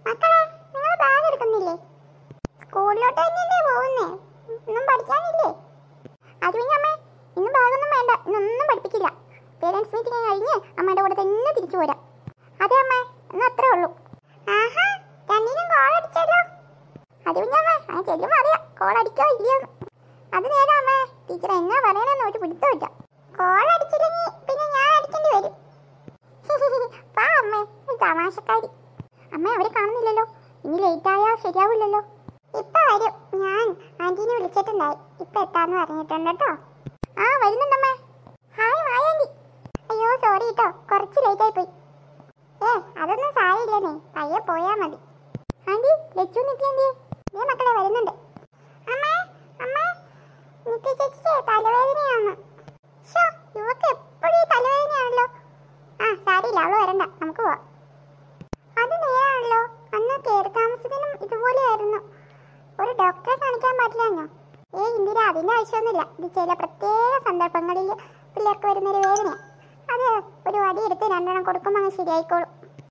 മക്കളെ നിങ്ങൾ ബാഗ് എടുക്കുന്നില്ലേ സ്കൂളിലോട്ട് തന്നെയല്ലേ പോകുന്നേ ഒന്നും പഠിക്കാനില്ലേ അത് പിന്നെ അമ്മേ ഇന്ന് ബാഗൊന്നും വേണ്ട ഇന്നൊന്നും പഠിപ്പിക്കില്ല പേരൻസ് മീറ്റിംഗ് കഴിഞ്ഞ് അമ്മയുടെ കൂടെ തന്നെ തിരിച്ചു പോരാം അതെ അമ്മേ ഇന്ന് അത്രേ ഉള്ളൂ ആഹാ രണ്ടിനും കോൾ അടിച്ചല്ലോ അത് പിന്നെ അമ്മേ ആ ചെല്ലുമ്പോൾ അറിയാം കോൾ അടിക്കോ ഇല്ലയോന്ന് അത് നേരം അമ്മേ ടീച്ചർ എന്നാ പറയണെന്ന് ഒരു പിടുത്തമില്ല കോൾ അടിച്ചില്ലെങ്കിൽ പിന്നെ ഞാൻ അടിക്കേണ്ടി വരും വാ അമ്മേ ഒരു തമാശക്കാരി അമ്മ അവരെ കാണുന്നില്ലല്ലോ ഇനി ലേറ്റ് ആയാൽ ശരിയാവില്ലല്ലോ ഇപ്പൊ വരും ഞാൻ ആന്റീനെ വിളിച്ചിട്ടുണ്ടായി ഇപ്പൊ എത്താന്ന് പറഞ്ഞിട്ടുണ്ട് കേട്ടോ ആ വരുന്നുണ്ടമ്മേ ഹായ് ഹായ് ആന്റി അയ്യോ സോറി കേട്ടോ കുറച്ച് ലേറ്റ് ആയി പോയി ഏ അതൊന്നും സാരമില്ലെന്നേ പയ്യെ പോയാ മതി ആന്റി ലച്ചു നിത്യ ആന്റി ഏ മക്കളെ വരുന്നുണ്ട് അമ്മേ അമ്മേ നിത്യ ചേച്ചിക്ക് തലവേദനയാണ് ഷോ ഇവക്ക് എപ്പോഴും ഈ തലവേദനയാണല്ലോ ആ സാരിയില്ല അവള് വരണ്ട നമുക്ക് പോവാം അത് നേരാണല്ലോ അന്ന് കയറി താമസത്തിനും ഇതുപോലെയായിരുന്നു ഒരു ഡോക്ടറെ കാണിക്കാൻ പാടില്ലാഞ്ഞോ ഏ ഇന്ദിര അതിന്റെ ആവശ്യമൊന്നുമില്ല ഇത് ചില പ്രത്യേക സന്ദർഭങ്ങളിൽ പിള്ളേർക്ക് വരുന്നൊരു വേദന അത് ഒരു വടി എടുത്ത് രണ്ടെണ്ണം കൊടുക്കുമ്പോൾ അങ്ങ് ശരിയായിക്കോളും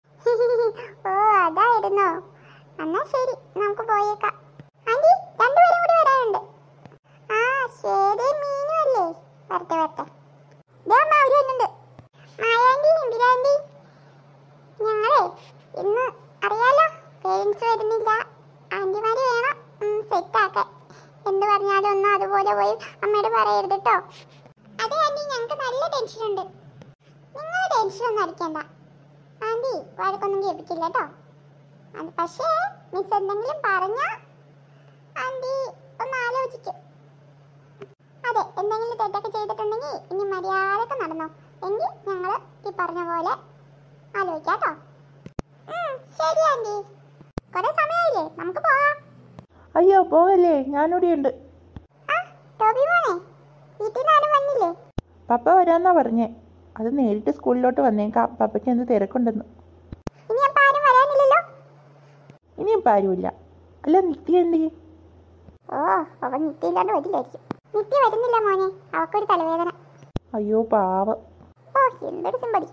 ഓ അതായിരുന്നോ എന്നാ ശരി നമുക്ക് പോയേക്കാം ആന്റി രണ്ടുപേരും കൂടി വരാനുണ്ട് ആ ശരി മീനും അല്ലേ വരട്ടെ വരട്ടെ ദേ അമ്മ അവര് വരുന്നുണ്ട് മായാന്റി ഇന്ദിരാന്റി ഞങ്ങളെ ഇന്ന് അറിയാലോ പേരൻസ് വരുന്നില്ല ആന്റിമാര് വേണം സെറ്റ് ആക്കാൻ എന്ത് പറഞ്ഞാലും ഒന്നും അതുപോലെ പോയി അമ്മയോട് പറയരുത് കേട്ടോ അതെ ആന്റി ഞങ്ങൾക്ക് നല്ല ടെൻഷൻ ഉണ്ട് നിങ്ങൾ ടെൻഷൻ ഒന്നും അടിക്കണ്ട ആന്റി വഴക്കൊന്നും കേൾപ്പിക്കില്ല കേട്ടോ അത് പക്ഷേ മിസ് എന്തെങ്കിലും പറഞ്ഞാ ആന്റി ഒന്ന് ആലോചിക്കും അതെ എന്തെങ്കിലും തെറ്റൊക്കെ ചെയ്തിട്ടുണ്ടെങ്കിൽ ഇനി മര്യാദക്ക് നടന്നോ എങ്കിൽ ഞങ്ങൾ ഈ പറഞ്ഞ പോലെ ആലോചിക്കാം കേട്ടോ ശരി ആന്റി കുറെ സമയമായില്ലേ നമുക്ക് പോവാം അയ്യോ പോകല്ലേ ഞാനിവിടെ ഉണ്ട് ആ ടോബി മോനെ വീട്ടിൽ നിന്ന് ആരും വന്നില്ലേ പപ്പ വരാന്നാ പറഞ്ഞേ അത് നേരിട്ട് സ്കൂളിലോട്ട് വന്നേക്കാം പപ്പയ്ക്ക് എന്ത് തിരക്കുണ്ടെന്ന് ഇനി അപ്പൊ ആരും വരാനില്ലല്ലോ ഇനിയും ആരുമില്ല അല്ല നിത്യ എന്ത് ചെയ്യും? ഓ അവൻ നിത്യയില്ലാണ്ട് വരില്ലായിരിക്കും നിത്യ വരുന്നില്ല മോനെ അവക്കൊരു തലവേദന അയ്യോ പാവം ഓ എന്തൊരു സിമ്പടി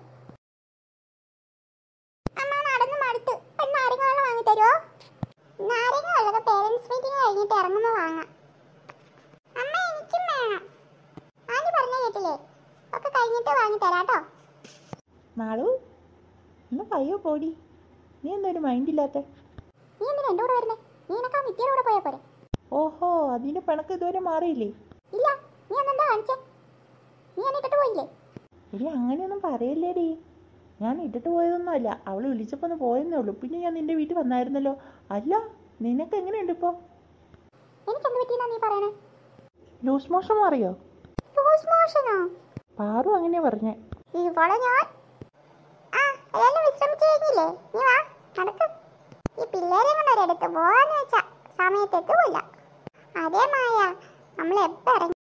അമ്മ നടന്നു മടുത്ത് ഒരു നാരങ്ങ വെള്ളം വാങ്ങി തരുമോ നാരങ്ങ വെള്ളം പേരൻസ് മീറ്റിംഗ് കഴിഞ്ഞിട്ട് ഇറങ്ങുമ്പോൾ വാങ്ങാം അമ്മ എനിക്കും വേണം ആന്റി പറഞ്ഞ കേട്ടില്ലേ ഒക്കെ കഴിഞ്ഞിട്ട് വാങ്ങി തരാട്ടോ നാളു എന്നാ പയ്യോ പോടി നീ എന്താ ഒരു മൈൻഡ് ഇല്ലാത്ത നീ എന്തിനാ എൻ്റെ കൂടെ വരുന്നേ നീ എനക്ക് ആ നിത്യയുടെ കൂടെ പോയാൽ പോരെ ഓഹോ അതിന്റെ പിണക്ക് ഇതുവരെ മാറിയില്ലേ ഇല്ല നീ അന്നെന്താ കാണിച്ചേ നീ എന്നെ ഇട്ടിട്ട് പോയില്ലേ എടി അങ്ങനെയൊന്നും പറയല്ലേടി ഞാൻ ഇട്ടിട്ട് പോയതൊന്നും അല്ല അവൾ വിളിച്ചപ്പോൾ ഒന്ന് പോയെന്നേ ഉള്ളൂ പിന്നെ ഞാൻ നിന്റെ വീട്ടിൽ വന്നായിരുന്നല്ലോ അല്ല നിനക്ക് എങ്ങനെയുണ്ട് ഇപ്പോൾ എനിക്കെന്ത് പറ്റിയെന്നാ നീ പറയണേ ലൂസ് മോഷൻ മാറിയോ ലൂസ് മോഷനോ പാറു അങ്ങനെ പറഞ്ഞേ ഇവളെ ഞാൻ ആ അയാൾ വിശ്രമിച്ചു കഴിഞ്ഞില്ലേ നീ വാ നടക്ക് ഈ പിള്ളേരെ കൊണ്ട് ഒരിടത്ത് പോവാന്ന് വെച്ചാ സമയത്ത് എത്തുമില്ല അതേ മായ നമ്മൾ എപ്പോ ഇറങ്ങി